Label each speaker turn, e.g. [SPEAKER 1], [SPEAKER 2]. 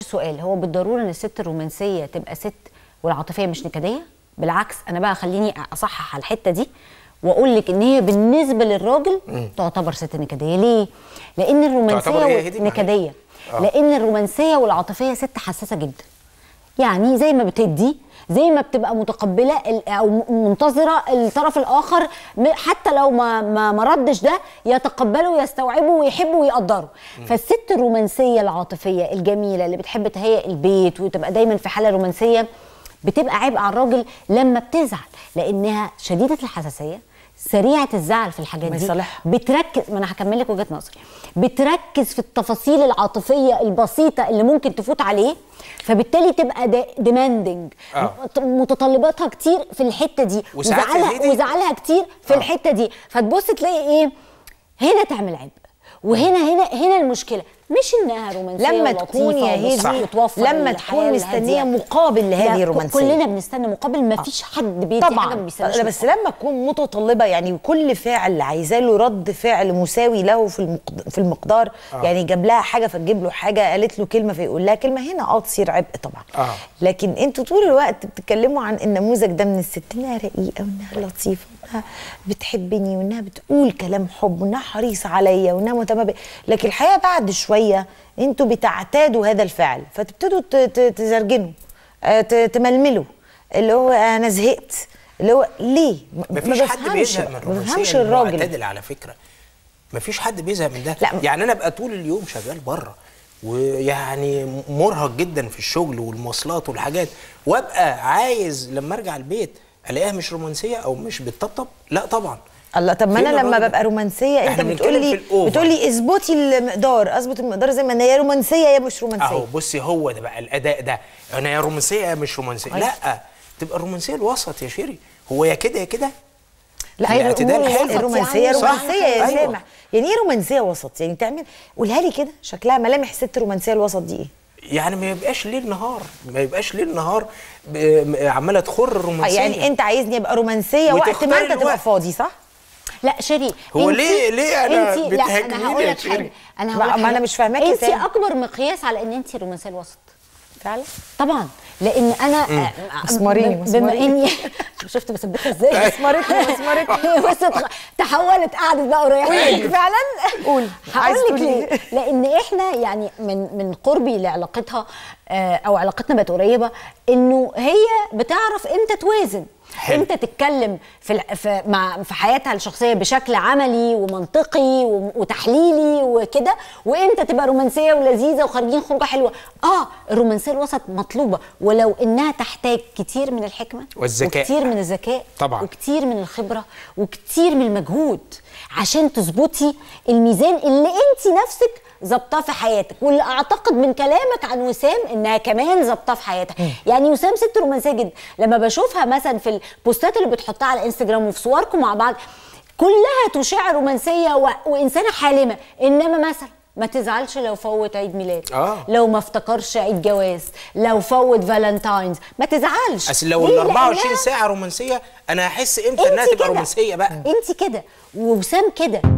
[SPEAKER 1] سؤال هو بالضروره ان الست الرومانسيه تبقى ست والعاطفيه مش نكديه بالعكس انا بقى خليني اصحح على الحته دي واقول لك ان هي بالنسبه للراجل تعتبر ست نكديه ليه لان الرومانسيه
[SPEAKER 2] تعتبر إيه يا هدي؟
[SPEAKER 1] نكديه
[SPEAKER 2] آه.
[SPEAKER 1] لان الرومانسيه والعاطفيه ست حساسه جدا يعني زي ما بتدي زي ما بتبقى متقبله ال- او م- منتظره الطرف الاخر م- حتى لو ما ما ما ردش ده يتقبله ويستوعبه ويحبه ويقدره فالست الرومانسيه العاطفيه الجميله اللي بتحب تهيئ البيت وتبقى دايما في حاله رومانسيه بتبقى عبء على الراجل لما بتزعل لانها شديده الحساسيه سريعه الزعل في الحاجات
[SPEAKER 3] ما
[SPEAKER 1] دي
[SPEAKER 3] يصالحها.
[SPEAKER 1] بتركز ما انا هكمل لك وجهه نظري بتركز في التفاصيل العاطفيه البسيطه اللي ممكن تفوت عليه فبالتالي تبقى ديماندنج
[SPEAKER 2] آه.
[SPEAKER 1] متطلباتها كتير في الحته دي
[SPEAKER 2] وساعات يا
[SPEAKER 1] وزعلها
[SPEAKER 2] هدي-
[SPEAKER 1] وزعلها كتير في
[SPEAKER 2] آه.
[SPEAKER 1] الحته دي فتبص تلاقي ايه هنا تعمل عبء وهنا هنا هنا المشكله مش انها رومانسيه
[SPEAKER 3] لما
[SPEAKER 1] ولطيفة
[SPEAKER 3] تكون يا
[SPEAKER 1] وبس-
[SPEAKER 3] هدي
[SPEAKER 1] وتوفر
[SPEAKER 3] لما
[SPEAKER 1] الحياة
[SPEAKER 3] تكون
[SPEAKER 1] الهادية.
[SPEAKER 3] مستنيه مقابل لهذه
[SPEAKER 1] لا،
[SPEAKER 3] الرومانسيه
[SPEAKER 1] كلنا بنستنى مقابل ما فيش حد بيدي حاجه ما
[SPEAKER 3] طبعا
[SPEAKER 1] بيستناش
[SPEAKER 3] لا بس لما تكون متطلبه يعني كل فعل عايزاه له رد فعل مساوي له في المقد- في المقدار آه. يعني جاب لها حاجه فتجيب له حاجه قالت له كلمه فيقول لها كلمه هنا اه تصير عبء طبعا
[SPEAKER 2] آه.
[SPEAKER 3] لكن انتوا طول الوقت بتتكلموا عن النموذج ده من الست انها رقيقه وانها لطيفه وانها بتحبني وانها بتقول كلام حب وانها حريصه عليا وانها مهتمه بي لكن الحقيقه بعد شويه انتوا بتعتادوا هذا الفعل فتبتدوا ت- ت- تزرجنوا آه، ت- تململوا اللي هو انا زهقت اللي هو ليه ما
[SPEAKER 2] مفيش حد
[SPEAKER 3] بفهمش-
[SPEAKER 2] بيزهق من
[SPEAKER 3] ما
[SPEAKER 2] الرومانسيه
[SPEAKER 3] بفهمش
[SPEAKER 2] الراجل
[SPEAKER 3] الراجل
[SPEAKER 2] معتدل على فكره مفيش حد بيزهق من ده
[SPEAKER 3] لا.
[SPEAKER 2] يعني انا ابقى طول اليوم شغال بره ويعني مرهق جدا في الشغل والمواصلات والحاجات وابقى عايز لما ارجع البيت الاقيها مش رومانسيه او مش بتطبطب لا طبعا
[SPEAKER 3] الله طب ما
[SPEAKER 2] فين
[SPEAKER 3] انا لما
[SPEAKER 2] الراجل؟
[SPEAKER 3] ببقى رومانسيه انت
[SPEAKER 2] إحنا
[SPEAKER 3] بتقول
[SPEAKER 2] بنتكلم
[SPEAKER 3] لي
[SPEAKER 2] في الأوفر.
[SPEAKER 3] بتقول لي اظبطي المقدار اظبط المقدار زي ما انا يا رومانسيه يا مش رومانسيه
[SPEAKER 2] اهو بصي هو ده بقى الاداء ده انا يا رومانسيه يا مش رومانسيه لا تبقى الرومانسيه الوسط يا شيري هو يا كده يا كده
[SPEAKER 3] لا
[SPEAKER 1] هي
[SPEAKER 2] الاعتدال
[SPEAKER 1] الأمور
[SPEAKER 2] حلو.
[SPEAKER 1] وسط
[SPEAKER 3] الرومانسيه
[SPEAKER 1] يعني
[SPEAKER 2] صح.
[SPEAKER 3] رومانسيه يا
[SPEAKER 2] أيوة.
[SPEAKER 3] سامح يعني ايه رومانسيه وسط يعني تعمل قولها لي كده شكلها ملامح ست رومانسيه الوسط دي ايه
[SPEAKER 2] يعني ما يبقاش ليل نهار ما يبقاش ليل نهار ب- م- عماله تخر
[SPEAKER 3] آه،
[SPEAKER 2] الرومانسيه
[SPEAKER 3] يعني انت عايزني ابقى رومانسيه وقت
[SPEAKER 2] وتختاري
[SPEAKER 3] ما انت تبقى
[SPEAKER 2] الوقت.
[SPEAKER 3] فاضي صح
[SPEAKER 1] لا شيري
[SPEAKER 2] هو
[SPEAKER 1] انتي-
[SPEAKER 2] ليه- ليه أنا
[SPEAKER 1] انتي- لا
[SPEAKER 2] بتهاجميني
[SPEAKER 1] انا هقول
[SPEAKER 2] يا
[SPEAKER 1] لك
[SPEAKER 2] شيري؟
[SPEAKER 1] حاجه انا
[SPEAKER 3] ما-
[SPEAKER 1] هقول لك
[SPEAKER 3] ما أنا
[SPEAKER 1] حاجة.
[SPEAKER 3] مش فاهماكي
[SPEAKER 1] انتي
[SPEAKER 3] تاني.
[SPEAKER 1] اكبر مقياس على ان انتي رومانسيه الوسط
[SPEAKER 3] فعلا
[SPEAKER 1] طبعا لان انا آه،
[SPEAKER 3] مسمريني،
[SPEAKER 1] بم- بما
[SPEAKER 3] مسمريني.
[SPEAKER 1] اني شفت بثبتها ازاي
[SPEAKER 3] مسمرتني، مسمرتني.
[SPEAKER 1] بس تخ- تحولت قعدت بقى قريبه فعلا
[SPEAKER 3] قول. عايز
[SPEAKER 1] هقول لك
[SPEAKER 3] تقولي
[SPEAKER 1] ليه
[SPEAKER 3] إيه؟
[SPEAKER 1] لان احنا يعني من من قربي لعلاقتها آه، او علاقتنا بقت قريبه انه هي بتعرف امتى توازن
[SPEAKER 2] حلو.
[SPEAKER 1] امتى تتكلم في الع- في مع في حياتها الشخصيه بشكل عملي ومنطقي و- وتحليلي وكده وامتى تبقى رومانسيه ولذيذه وخارجين خروجه حلوه اه الرومانسيه الوسط مطلوبه ولو انها تحتاج كتير من الحكمه
[SPEAKER 2] والذكاء.
[SPEAKER 1] وكتير من الذكاء
[SPEAKER 2] طبعاً.
[SPEAKER 1] وكتير من الخبره وكتير من المجهود عشان تظبطي الميزان اللي انت نفسك ظبطاه في حياتك واللي اعتقد من كلامك عن وسام انها كمان ظبطاه في حياتها يعني وسام ست رومانسيه جدا لما بشوفها مثلا في البوستات اللي بتحطها على انستجرام وفي صوركم مع بعض كلها تشع رومانسيه و... وانسانه حالمه انما مثلا ما تزعلش لو فوت عيد ميلاد
[SPEAKER 2] آه.
[SPEAKER 1] لو ما افتكرش عيد جواز لو فوت فالنتاينز ما تزعلش
[SPEAKER 2] اصل لو
[SPEAKER 1] ليه؟
[SPEAKER 2] ال 24
[SPEAKER 1] لأنها
[SPEAKER 2] ساعه رومانسيه انا هحس امتى انها
[SPEAKER 1] انت
[SPEAKER 2] تبقى
[SPEAKER 1] كده.
[SPEAKER 2] رومانسيه بقى
[SPEAKER 1] انت كده ووسام كده